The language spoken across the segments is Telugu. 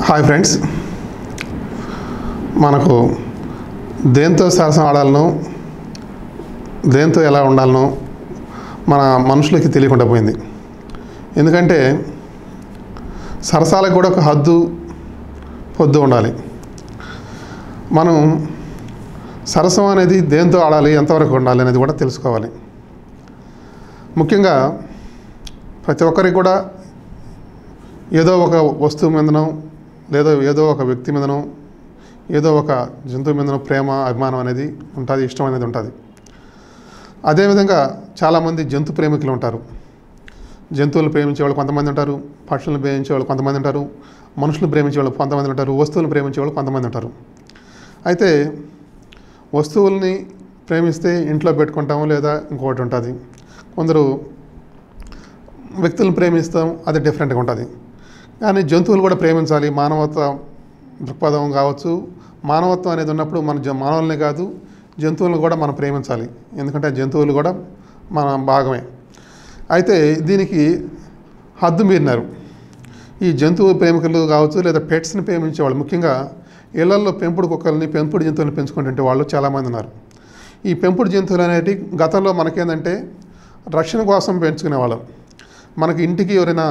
హాయ్ ఫ్రెండ్స్ మనకు దేంతో సరసం ఆడాలనో దేంతో ఎలా ఉండాలనో మన మనుషులకి తెలియకుండా పోయింది ఎందుకంటే సరసాలకు కూడా ఒక హద్దు పొద్దు ఉండాలి మనం సరసం అనేది దేంతో ఆడాలి ఎంతవరకు ఉండాలి అనేది కూడా తెలుసుకోవాలి ముఖ్యంగా ప్రతి ఒక్కరికి కూడా ఏదో ఒక వస్తువు మీదనో లేదా ఏదో ఒక వ్యక్తి మీదనో ఏదో ఒక జంతువు మీదనో ప్రేమ అభిమానం అనేది ఉంటుంది ఇష్టం అనేది ఉంటుంది అదేవిధంగా చాలామంది జంతు ప్రేమికులు ఉంటారు జంతువులను ప్రేమించే వాళ్ళు కొంతమంది ఉంటారు పక్షులను ప్రేమించే వాళ్ళు కొంతమంది ఉంటారు మనుషులను ప్రేమించే వాళ్ళు కొంతమంది ఉంటారు వస్తువులను ప్రేమించే వాళ్ళు కొంతమంది ఉంటారు అయితే వస్తువుల్ని ప్రేమిస్తే ఇంట్లో పెట్టుకుంటాము లేదా ఇంకొకటి ఉంటుంది కొందరు వ్యక్తులను ప్రేమిస్తాం అది డిఫరెంట్గా ఉంటుంది కానీ జంతువులు కూడా ప్రేమించాలి మానవత్వ దృక్పథం కావచ్చు మానవత్వం అనేది ఉన్నప్పుడు మన జ మానవులనే కాదు జంతువులను కూడా మనం ప్రేమించాలి ఎందుకంటే జంతువులు కూడా మన భాగమే అయితే దీనికి హద్దు మీరినారు ఈ జంతువు ప్రేమికులు కావచ్చు లేదా పెట్స్ని ప్రేమించేవాళ్ళు ముఖ్యంగా ఇళ్లలో పెంపుడు కుక్కల్ని పెంపుడు జంతువులను పెంచుకుంటుంటే వాళ్ళు చాలామంది ఉన్నారు ఈ పెంపుడు జంతువులు అనేవి గతంలో మనకేందంటే రక్షణ కోసం పెంచుకునేవాళ్ళం మనకి ఇంటికి ఎవరైనా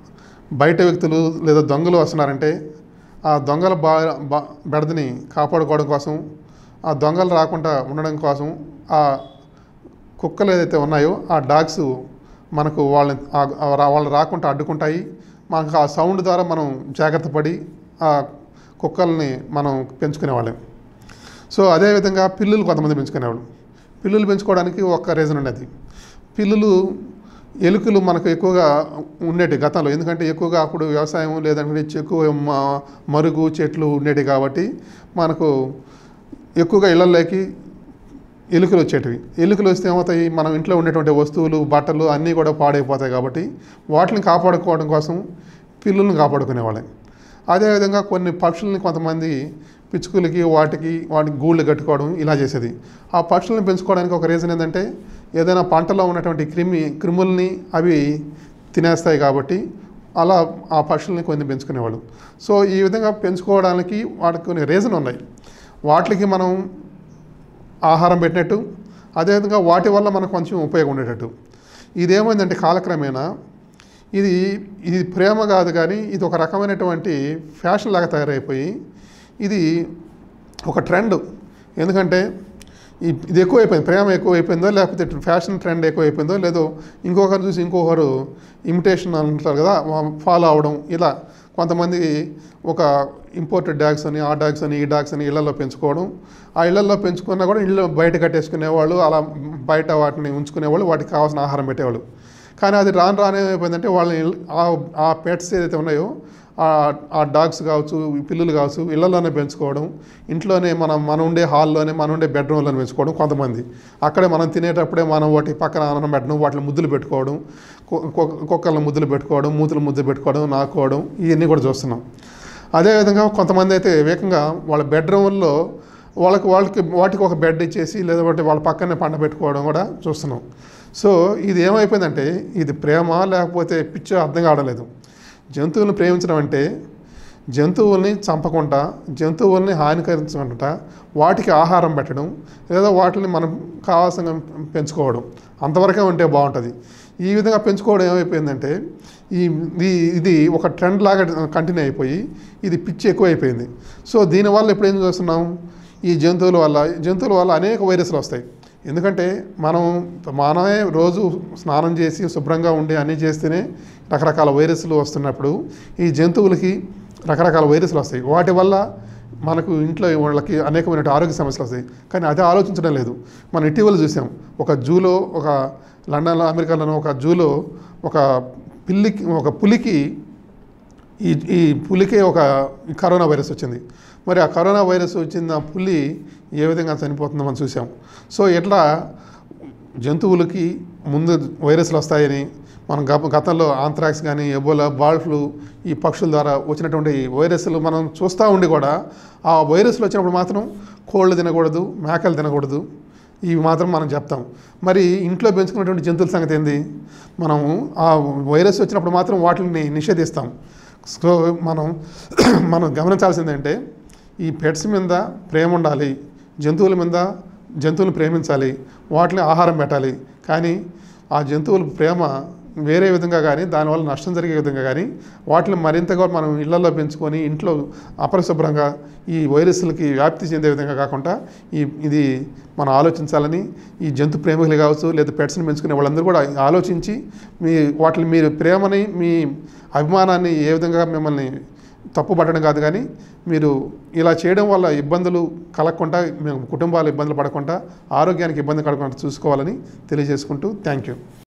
బయట వ్యక్తులు లేదా దొంగలు వస్తున్నారంటే ఆ దొంగల బా బా బెడదని కాపాడుకోవడం కోసం ఆ దొంగలు రాకుండా ఉండడం కోసం ఆ కుక్కలు ఏదైతే ఉన్నాయో ఆ డాగ్స్ మనకు వాళ్ళని ఆ- ఆ రా- వాళ్ళు రాకుండా అడ్డుకుంటాయి మనకు ఆ సౌండ్ ద్వారా మనం జాగ్రత్త పడి ఆ కుక్కల్ని మనం పెంచుకునేవాళ్ళం సో అదేవిధంగా పిల్లులు కొంతమంది పెంచుకునేవాళ్ళు పిల్లులు పెంచుకోవడానికి ఒక రీజన్ ఉండేది పిల్లులు ఎలుకలు మనకు ఎక్కువగా ఉండేటి గతంలో ఎందుకంటే ఎక్కువగా అప్పుడు వ్యవసాయం లేదంటే ఎక్కువ మ- మరుగు చెట్లు ఉండేవి కాబట్టి మనకు ఎక్కువగా ఇళ్లలోకి ఎలుకలు వచ్చేటివి ఎలుకలు వస్తే ఏమవుతాయి మనం ఇంట్లో ఉండేటువంటి వస్తువులు బట్టలు అన్నీ కూడా పాడైపోతాయి కాబట్టి వాటిని కాపాడుకోవడం కోసం పిల్లులను కాపాడుకునేవాళ్ళం అదేవిధంగా కొన్ని పక్షుల్ని కొంతమంది పిచ్చుకలకి వాటికి వాటికి గూళ్ళు కట్టుకోవడం ఇలా చేసేది ఆ పక్షులను పెంచుకోవడానికి ఒక రీజన్ ఏంటంటే ఏదైనా పంటలో ఉన్నటువంటి క్రిమి క్రిముల్ని అవి తినేస్తాయి కాబట్టి అలా ఆ పక్షుల్ని కొన్ని పెంచుకునేవాళ్ళు సో ఈ విధంగా పెంచుకోవడానికి వాటికి కొన్ని రీజన్ ఉన్నాయి వాటికి మనం ఆహారం పెట్టినట్టు అదేవిధంగా వాటి వల్ల మనకు కొంచెం ఉపయోగం ఉండేటట్టు ఇదేమైందంటే కాలక్రమేణా ఇది ఇది ప్రేమ కాదు కానీ ఇది ఒక రకమైనటువంటి ఫ్యాషన్ లాగా తయారైపోయి ఇది ఒక ట్రెండ్ ఎందుకంటే ఈ- ఇది ఎక్కువైపోయింది ప్రేమ ఎక్కువైపోయిందో లేకపోతే ఫ్యాషన్ ట్రెండ్ ఎక్కువైపోయిందో లేదో ఇంకొకరు చూసి ఇంకొకరు ఇమిటేషన్ అంటారు కదా ఫాలో అవడం ఇలా కొంతమంది ఒక ఇంపోర్టెడ్ డాగ్స్ అని ఆ డాగ్స్ అని ఈ డాగ్స్ అని ఇళ్లలో పెంచుకోవడం ఆ ఇళ్లలో పెంచుకున్నా కూడా ఇళ్ళు బయట కట్టేసుకునేవాళ్ళు అలా బయట వాటిని ఉంచుకునేవాళ్ళు వాటికి కావాల్సిన ఆహారం పెట్టేవాళ్ళు కానీ అది రాను రాను ఏమైపోయిందంటే వాళ్ళని ఇల్- ఆ- ఆ పెట్స్ ఏదైతే ఉన్నాయో ఆ- ఆ డాగ్స్ కావచ్చు ఈ పిల్లులు కావచ్చు ఇళ్లలోనే పెంచుకోవడం ఇంట్లోనే మనం మనం ఉండే హాల్లోనే మనం ఉండే బెడ్రూమ్లోనే పెంచుకోవడం కొంతమంది అక్కడే మనం తినేటప్పుడే మనం వాటి పక్కన అన్నం పెట్టడం వాటిని ముద్దులు పెట్టుకోవడం కు- కు- కుక్కలను ముద్దులు పెట్టుకోవడం మూతులు ముద్దు పెట్టుకోవడం నాకోవడం ఇవన్నీ కూడా చూస్తున్నాం అదేవిధంగా కొంతమంది అయితే ఏకంగా వాళ్ళ బెడ్రూమ్లో వాళ్ళకి వాళ్ళకి వాటికి ఒక బెడ్ ఇచ్చేసి లేదంటే వాళ్ళ పక్కనే పండ పెట్టుకోవడం కూడా చూస్తున్నాం సో ఇది ఏమైపోయిందంటే ఇది ప్రేమ లేకపోతే పిచ్చో అర్థం కావడలేదు జంతువులను ప్రేమించడం అంటే జంతువుల్ని చంపకుండా జంతువుల్ని హానికరించకుండా వాటికి ఆహారం పెట్టడం లేదా వాటిని మనం కావాల్సిన పెంచుకోవడం అంతవరకే ఉంటే బాగుంటుంది ఈ విధంగా పెంచుకోవడం ఏమైపోయిందంటే ఈ ఇది ఇది ఒక ట్రెండ్ లాగా కంటిన్యూ అయిపోయి ఇది పిచ్చి ఎక్కువైపోయింది సో దీనివల్ల ఇప్పుడు ఏం చేస్తున్నాం ఈ జంతువుల వల్ల జంతువుల వల్ల అనేక వైరస్లు వస్తాయి ఎందుకంటే మనం మనమే రోజు స్నానం చేసి శుభ్రంగా ఉండి అన్నీ చేస్తేనే రకరకాల వైరస్లు వస్తున్నప్పుడు ఈ జంతువులకి రకరకాల వైరస్లు వస్తాయి వాటి వల్ల మనకు ఇంట్లో వాళ్ళకి అనేకమైన ఆరోగ్య సమస్యలు వస్తాయి కానీ అదే ఆలోచించడం లేదు మనం ఇటీవల చూసాం ఒక జూలో ఒక లండన్లో అమెరికాలోనో ఒక జూలో ఒక పిల్లికి ఒక పులికి ఈ ఈ పులికే ఒక కరోనా వైరస్ వచ్చింది మరి ఆ కరోనా వైరస్ వచ్చిన పులి ఏ విధంగా చనిపోతుందో మనం చూసాం సో ఇట్లా జంతువులకి ముందు వైరస్లు వస్తాయని మనం గత గతంలో ఆంథ్రాక్స్ కానీ ఎబోలా బాల్ ఫ్లూ ఈ పక్షుల ద్వారా వచ్చినటువంటి వైరస్లు మనం చూస్తూ ఉండి కూడా ఆ వైరస్లు వచ్చినప్పుడు మాత్రం కోళ్ళు తినకూడదు మేకలు తినకూడదు ఇవి మాత్రం మనం చెప్తాం మరి ఇంట్లో పెంచుకున్నటువంటి జంతువుల సంగతి ఏంది మనము ఆ వైరస్ వచ్చినప్పుడు మాత్రం వాటిని నిషేధిస్తాం సో మనం మనం గమనించాల్సింది ఏంటంటే ఈ పెట్స్ మీద ప్రేమ ఉండాలి జంతువుల మీద జంతువులను ప్రేమించాలి వాటిని ఆహారం పెట్టాలి కానీ ఆ జంతువుల ప్రేమ వేరే విధంగా కానీ దానివల్ల నష్టం జరిగే విధంగా కానీ వాటిని మరింతగా మనం ఇళ్లలో పెంచుకొని ఇంట్లో అపరిశుభ్రంగా ఈ వైరస్లకి వ్యాప్తి చెందే విధంగా కాకుండా ఈ ఇది మనం ఆలోచించాలని ఈ జంతు ప్రేమికులు కావచ్చు లేదా పెట్స్ని పెంచుకునే వాళ్ళందరూ కూడా ఆలోచించి మీ వాటిని మీరు ప్రేమని మీ అభిమానాన్ని ఏ విధంగా మిమ్మల్ని తప్పుపట్టడం కాదు కానీ మీరు ఇలా చేయడం వల్ల ఇబ్బందులు కలగకుండా మేము కుటుంబాలు ఇబ్బందులు పడకుండా ఆరోగ్యానికి ఇబ్బంది కలగకుండా చూసుకోవాలని తెలియజేసుకుంటూ థ్యాంక్ యూ